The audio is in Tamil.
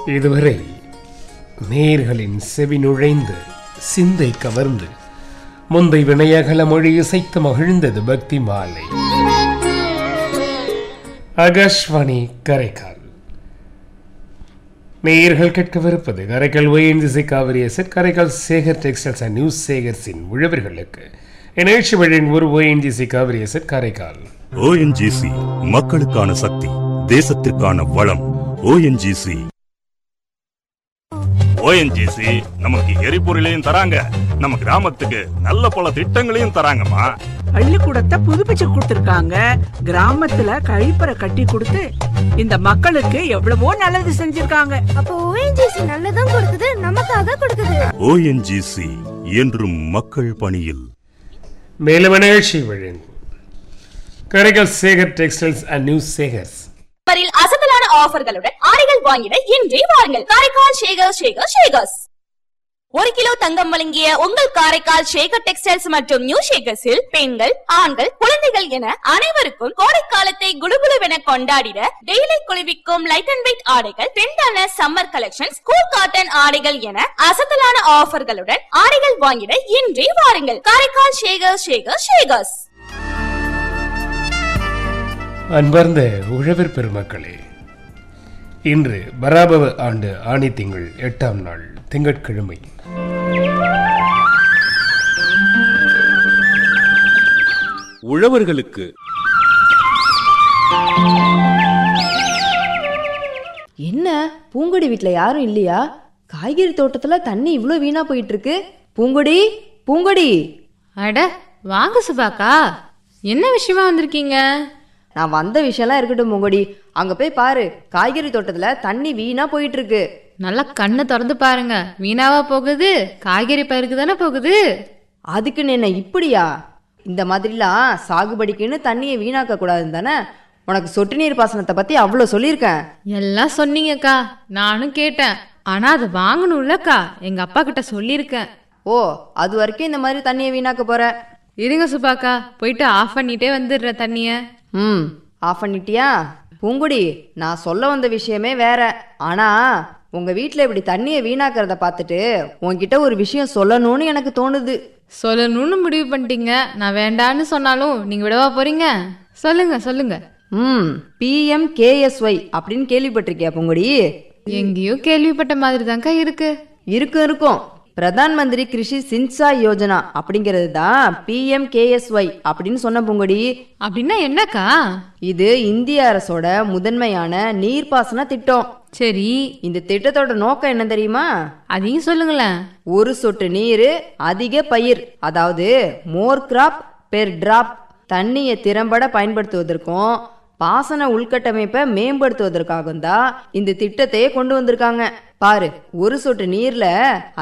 இதுவரை நேர்களின் செவி நுழைந்து சிந்தை கவர்ந்து முந்தை வினையகல மொழி இசைத்து மகிழ்ந்தது பக்தி மாலை ஆகாஷ்வாணி கரைக்கால் நேயர்கள் கேட்கவிருப்பது கரைக்கால் ஒயின்சிசை Cauvery asset Karaikal Sekar textiles and new சேகர்ஸின் உழவர்களுக்கு நிகழ்ச்சி வழியின் ஒரு ONGC Cauvery asset Karaikal ONGC மக்களுக்கான சக்தி தேசத்திற்கான வளம் ஓஎன்ஜிசி ஓஎன்ஜிசி நமக்கு எரிபொருளையும் தராங்க நம்ம கிராமத்துக்கு நல்ல பல திட்டங்களையும் தராங்கம்மா பள்ளிக்கூடத்தை புதுப்பிச்சு கொடுத்திருக்காங்க கிராமத்துல கழிப்பறை கட்டி கொடுத்து இந்த மக்களுக்கு எவ்வளவோ நல்லது செஞ்சிருக்காங்க அப்போ ஓஎன்ஜிசி நல்லதும் கொடுக்குது நமக்காக கொடுக்குது ஓஎன்ஜிசி என்றும் மக்கள் பணியில் மேலும் நிகழ்ச்சி வழியின் Karaikal Sekar textiles and new Sekar's வரில் அசத்தலான ஆஃபர்களுடன் ஆடைகள் வாங்கிட இன்றே வாருங்கள் காரைக்கால் ஷேகர் ஷேகர் ஷேகர்ஸ் ஒரு கிலோ தங்கம் வழங்கிய உங்கள் காரைக்கால் ஷேகர் டெக்ஸ்டைல்ஸ் மற்றும் நியூ ஷேகர்ஸில் பெண்கள் ஆண்கள் குழந்தைகள் என அனைவருக்கும் கோடைக்காலத்தை குளுகுளுவென கொண்டாடிட டெய்லி குளிர்விக்கும் லைட் அண்ட் வெயிட் ஆடைகள் ட்ரெண்டான சம்மர் கலெக்ஷன்ஸ் கூல் காட்டன் ஆடைகள் என அசத்தலான ஆஃபர்களுடன் ஆடைகள் வாங்கிட இன்றே வாருங்கள் காரைக்கால் ஷேகர் ஷேகர் ஷேகர்ஸ் அன்பார்ந்த உழவர் பெருமக்களே இன்று பராபவ ஆண்டு ஆணி திங்கள் எட்டாம் நாள் திங்கட்கிழமை உழவர்களுக்கு என்ன பூங்கொடி வீட்ல யாரும் இல்லையா காய்கறி தோட்டத்துல தண்ணி இவ்ளோ வீணா போயிட்டு இருக்கு பூங்கொடி பூங்கொடி அட வாங்க சுபாக்கா என்ன விஷயமா வந்திருக்கீங்க நான் வந்த விஷயம்லாம் இருக்கட்டும் பூங்கொடி அங்க போய் பாரு காய்கறி தோட்டத்துல தண்ணி வீணா போயிட்டு இருக்கு நல்லா கண்ணை திறந்து பாருங்க வீணாவா போகுது காய்கறி பயிருக்கு தானே போகுது அதுக்குன்னு என்ன இப்படியா இந்த மாதிரிலாம் சாகுபடிக்குன்னு தண்ணியை வீணாக்க கூடாதுன்னு தானே உனக்கு சொட்டு நீர் பாசனத்தை பத்தி அவ்வளோ சொல்லியிருக்கேன் எல்லாம் சொன்னீங்கக்கா நானும் கேட்டேன் ஆனா அதை வாங்கணும்லக்கா எங்க அப்பா கிட்ட சொல்லியிருக்கேன் ஓ அது வரைக்கும் இந்த மாதிரி தண்ணியை வீணாக்க போற இருங்க சுபாக்கா போயிட்டு ஆஃப் பண்ணிட்டே வந்துடுறேன் தண்ணிய ம் ஆஃப் பண்ணிட்டியா பூங்குடி நான் சொல்ல வந்த விஷயமே வேற ஆனா உங்க வீட்ல இப்படி தண்ணியை வீணாக்கிறத பார்த்துட்டு உன்கிட்ட ஒரு விஷயம் சொல்லணும்னு எனக்கு தோணுது சொல்லணும்னு முடிவு பண்ணிட்டீங்க நான் வேண்டான்னு சொன்னாலும் நீங்க விடவா போறீங்க சொல்லுங்க சொல்லுங்க ம் பிஎம் கேஎஸ்ஒய் அப்படின்னு கேள்விப்பட்டிருக்கியா பூங்குடி எங்கேயோ கேள்விப்பட்ட மாதிரி தான்க்கா இருக்கு இருக்கும் இருக்கும் பிரதான் மந்திரி கிருஷி சின்சா யோஜனா அப்படிங்கிறது தான் பிஎம் கேஎஸ்ஒய் அப்படின்னு சொன்ன பூங்குடி அப்படின்னா என்னக்கா இது இந்திய அரசோட முதன்மையான நீர்ப்பாசன திட்டம் சரி இந்த திட்டத்தோட நோக்கம் என்ன தெரியுமா அதையும் சொல்லுங்களேன் ஒரு சொட்டு நீர் அதிக பயிர் அதாவது மோர் கிராப் பெர் டிராப் தண்ணியை திறம்பட பயன்படுத்துவதற்கும் பாசன உள்கட்டமைப்பை மேம்படுத்துவதற்காகவும் தான் இந்த திட்டத்தையே கொண்டு வந்திருக்காங்க பாரு ஒரு சொட்டு நீர்ல